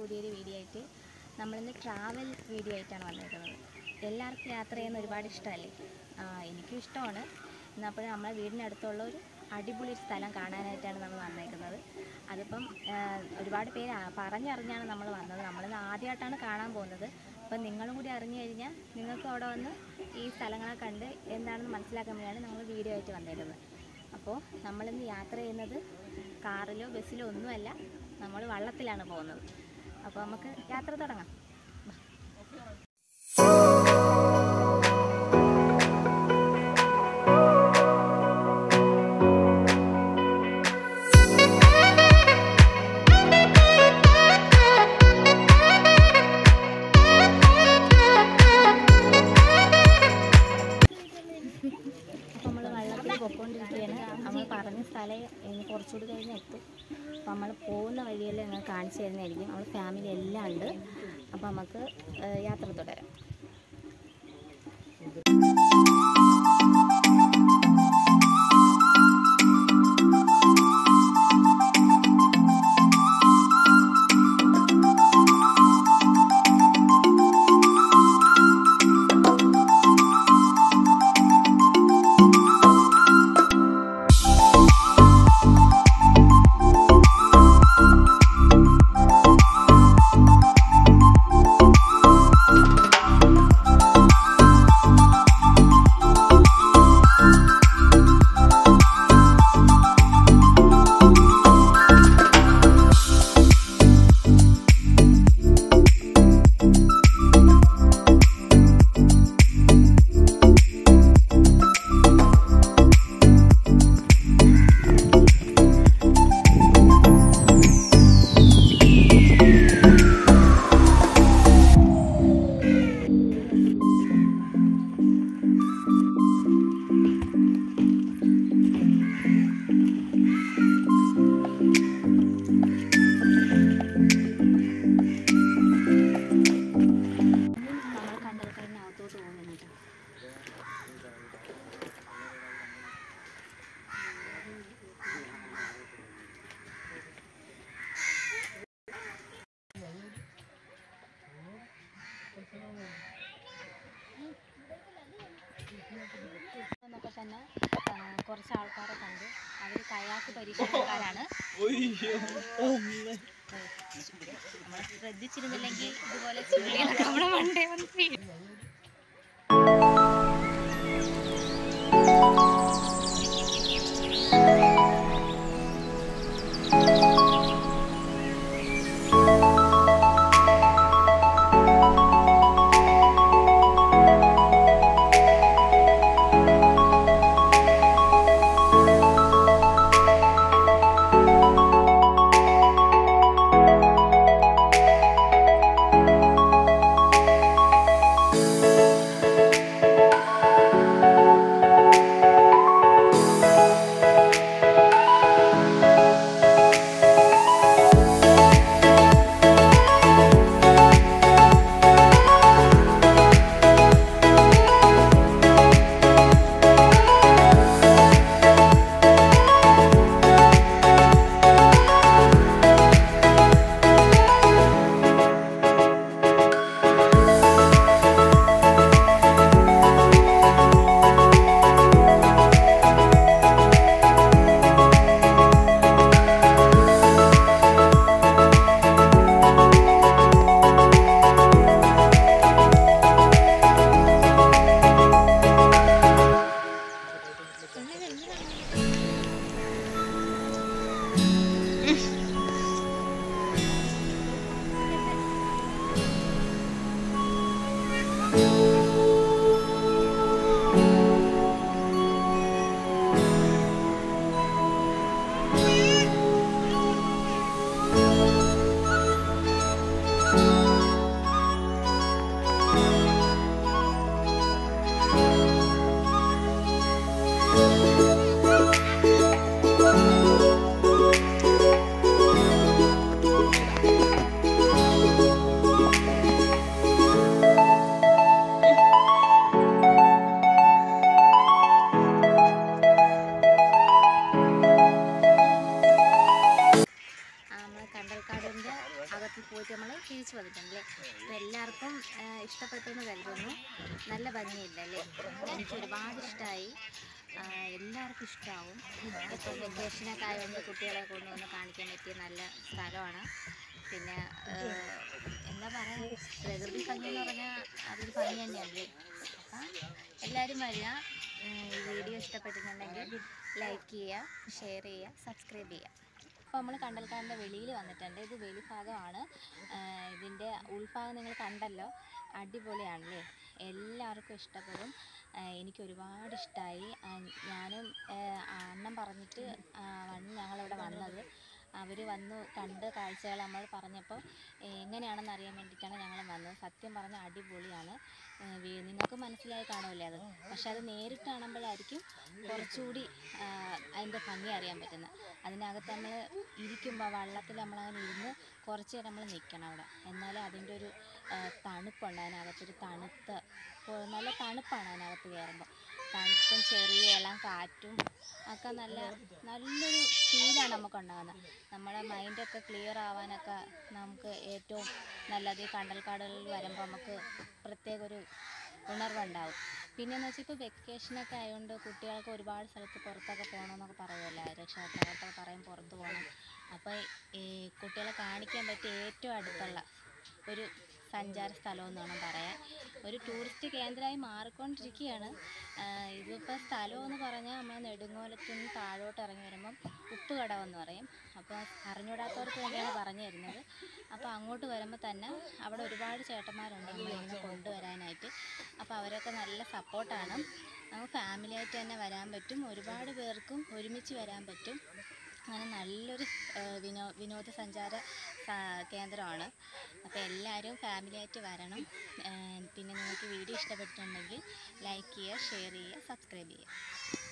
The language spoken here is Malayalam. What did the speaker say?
പുതിയൊരു വീഡിയോ ആയിട്ട് നമ്മളിന്ന് ട്രാവൽ വീഡിയോ ആയിട്ടാണ് വന്നിരിക്കുന്നത് എല്ലാവർക്കും യാത്ര ചെയ്യുന്ന ഒരുപാട് ഇഷ്ടമല്ലേ ആ, എനിക്കും ഇഷ്ടമാണ് എന്നപ്പോൾ നമ്മളെ വീടിനടുത്തുള്ള ഒരു അടിപൊളി ഒരു സ്ഥലം കാണാനായിട്ടാണ് നമ്മൾ വന്നേക്കുന്നത് അതിപ്പം ആ, ഒരുപാട് പേര് ആ- പറഞ്ഞറിഞ്ഞാണ് നമ്മൾ വന്നത് നമ്മളിന്ന് ആദ്യമായിട്ടാണ് കാണാൻ പോകുന്നത് അപ്പം നിങ്ങളും കൂടി അറിഞ്ഞു കഴിഞ്ഞാൽ നിങ്ങൾക്കും അവിടെ വന്ന് ഈ സ്ഥലങ്ങളെ കണ്ട് എന്താണെന്ന് മനസ്സിലാക്കാൻ വേണ്ടിയാണ് നമ്മൾ വീഡിയോ ആയിട്ട് വന്നേക്കുന്നത് അപ്പോൾ നമ്മളിന്ന് യാത്ര ചെയ്യുന്നത് കാറിലോ ബസ്സിലോ ഒന്നുമല്ല നമ്മൾ വള്ളത്തിലാണ് പോകുന്നത് അപ്പോൾ നമുക്ക് യാത്ര തുടങ്ങാം അപ്പോൾ നമ്മൾ വള്ളത്തിൽ പൊയ്ക്കൊണ്ടിരിക്കുകയാണ് നമ്മൾ പറഞ്ഞ സ്ഥലം ഇനി കുറച്ചുകൂടി കഴിഞ്ഞ് എത്തും അപ്പോൾ നമ്മൾ പോകുന്ന വഴിയെല്ലാം ഞങ്ങൾ കാണിച്ചു തരുന്നതായിരിക്കും നമ്മൾ ഫാമിലി എല്ലാം ഉണ്ട് അപ്പോൾ നമുക്ക് ഏഹ്, യാത്ര തുടരാം നമ്മൾ കണ്ടത് കഴിഞ്ഞ് അകത്തോട്ട് പോകുന്നു കേട്ടോ എന്നൊക്കെ തന്നെ ആ, കുറച്ച് ആൾക്കാരെ കണ്ടു അവർ കയാക്ക് പരിശീലനക്കാരാണ് നമ്മൾ ശ്രദ്ധിച്ചിരുന്നില്ലെങ്കിൽ ഇതുപോലെ ചുള്ളികളൊക്കെ നമ്മുടെ മണ്ടേ വന്ന് വീഴും. നമ്മൾ തിരിച്ചു വന്നിട്ടുണ്ട് അല്ലേ അപ്പോൾ എല്ലാവർക്കും ആ, ഇഷ്ടപ്പെട്ടെന്ന് കരുതുന്നു നല്ല ഭംഗിയില്ലല്ലേ എനിക്ക് ഒരുപാട് ഇഷ്ടമായി എല്ലാവർക്കും ഇഷ്ടമാവും ഇപ്പോൾ വെക്കേഷനൊക്കെ ആയതുകൊണ്ട് കുട്ടികളെ കൊണ്ടുവന്ന് കാണിക്കാൻ പറ്റിയ നല്ല സ്ഥലമാണ് പിന്നെ ആ, എന്താ പറയുക പ്രകൃതി ഭംഗി എന്ന് പറഞ്ഞാൽ അതൊരു ഭംഗി തന്നെയല്ലേ അപ്പം എല്ലാവരും വരിക ഉം, ഈ വീഡിയോ ഇഷ്ടപ്പെട്ടിട്ടുണ്ടെങ്കിൽ ലൈക്ക് ചെയ്യുക ഷെയർ ചെയ്യുക സബ്സ്ക്രൈബ് ചെയ്യുക അപ്പോൾ നമ്മൾ കണ്ടൽക്കാടിൻ്റെ വെളിയിൽ വന്നിട്ടുണ്ട് ഇത് വെളിഭാഗമാണ് ആഹ് ഇതിൻ്റെ ഉൾഭാഗം നിങ്ങൾ കണ്ടല്ലോ അടിപൊളിയാണല്ലേ എല്ലാവർക്കും ഇഷ്ടപ്പെടും ആഹ് എനിക്ക് ഒരുപാട് ഇഷ്ടമായി ഞാനും ആഹ് അണ്ണൻ പറഞ്ഞിട്ട് ആഹ് വന്ന് ഞങ്ങളിവിടെ വന്നത് അവർ വന്നു കണ്ട് കാഴ്ചകൾ നമ്മൾ പറഞ്ഞപ്പോൾ എങ്ങനെയാണെന്ന് അറിയാൻ വേണ്ടിയിട്ടാണ് ഞങ്ങൾ വന്നത് സത്യം പറഞ്ഞാൽ അടിപൊളിയാണ് ഏഹ് വീ- നിങ്ങൾക്ക് മനസ്സിലായി കാണുമല്ലേ അത് പക്ഷെ അത് നേരിട്ട് കാണുമ്പോഴായിരിക്കും കുറച്ചുകൂടി ആഹ് അതിൻ്റെ ഭംഗി അറിയാൻ പറ്റുന്നത് അതിനകത്ത് നമ്മൾ ഇരിക്കുമ്പോൾ വള്ളത്തിൽ നമ്മളങ്ങനെ ഇരുന്ന് കുറച്ച് നേരം നമ്മൾ നിൽക്കണം അവിടെ എന്നാലേ അതിൻ്റെ ഒരു ആഹ് തണുപ്പുണ്ട് അതിനകത്തൊരു തണുത്ത ഇപ്പോൾ നല്ല തണുപ്പാണ് അതിനകത്ത് കയറുമ്പോൾ തണുപ്പും ചെറിയ ഇളം കാറ്റും ഒക്കെ നല്ല നല്ലൊരു ഫീലാണ് നമുക്ക് ഉണ്ടാകുന്നത് നമ്മുടെ മൈൻഡൊക്കെ ക്ലിയർ ആവാനൊക്കെ നമുക്ക് ഏറ്റവും നല്ലത് ഈ കണ്ടൽക്കാടുകളിൽ വരുമ്പോൾ നമുക്ക് പ്രത്യേക ഒരു ഉണർവുണ്ടാവും പിന്നെയെന്ന് വെച്ചാൽ ഇപ്പോൾ വെക്കേഷനൊക്കെ ആയതുകൊണ്ട് കുട്ടികൾക്ക് ഒരുപാട് സ്ഥലത്ത് പുറത്തൊക്കെ പോകണമെന്നൊക്കെ പറയുമല്ലോ രക്ഷകർത്താക്കളൊക്കെ പറയും പുറത്ത് പോകണം അപ്പോൾ ഈ കുട്ടികളെ കാണിക്കാൻ പറ്റിയ ഏറ്റവും അടുത്തുള്ള ഒരു സഞ്ചാര സ്ഥലം എന്ന് വേണം പറയാൻ ഒരു ടൂറിസ്റ്റ് കേന്ദ്രമായി മാറിക്കൊണ്ടിരിക്കുകയാണ് ആഹ് ഇതിപ്പോൾ സ്ഥലം എന്ന് പറഞ്ഞാൽ നമ്മൾ നെടുങ്ങോലത്ത് നിന്ന് താഴോട്ട് ഇറങ്ങി വരുമ്പം ഉപ്പുകടവെന്ന് പറയും അപ്പോൾ അറിഞ്ഞൂടാത്തവർക്ക് വേണ്ടിയാണ് പറഞ്ഞു തരുന്നത് അപ്പോൾ അങ്ങോട്ട് വരുമ്പോൾ തന്നെ അവിടെ ഒരുപാട് ചേട്ടന്മാരുണ്ട് നമ്മളിങ്ങനെ കൊണ്ടുവരാനായിട്ട് അപ്പോൾ അവരൊക്കെ നല്ല സപ്പോർട്ടാണ് നമുക്ക് ഫാമിലിയായിട്ട് തന്നെ വരാൻ പറ്റും ഒരുപാട് പേർക്കും ഒരുമിച്ച് വരാൻ പറ്റും അങ്ങനെ നല്ലൊരു ഏഹ്, വിനോ വിനോദസഞ്ചാര സാ- കേന്ദ്രമാണ് അപ്പോൾ എല്ലാവരും ഫാമിലിയായിട്ട് വരണം ഏഹ്, പിന്നെ നിങ്ങൾക്ക് വീഡിയോ ഇഷ്ടപ്പെട്ടിട്ടുണ്ടെങ്കിൽ ലൈക്ക് ചെയ്യുക ഷെയർ ചെയ്യുക സബ്സ്ക്രൈബ് ചെയ്യുക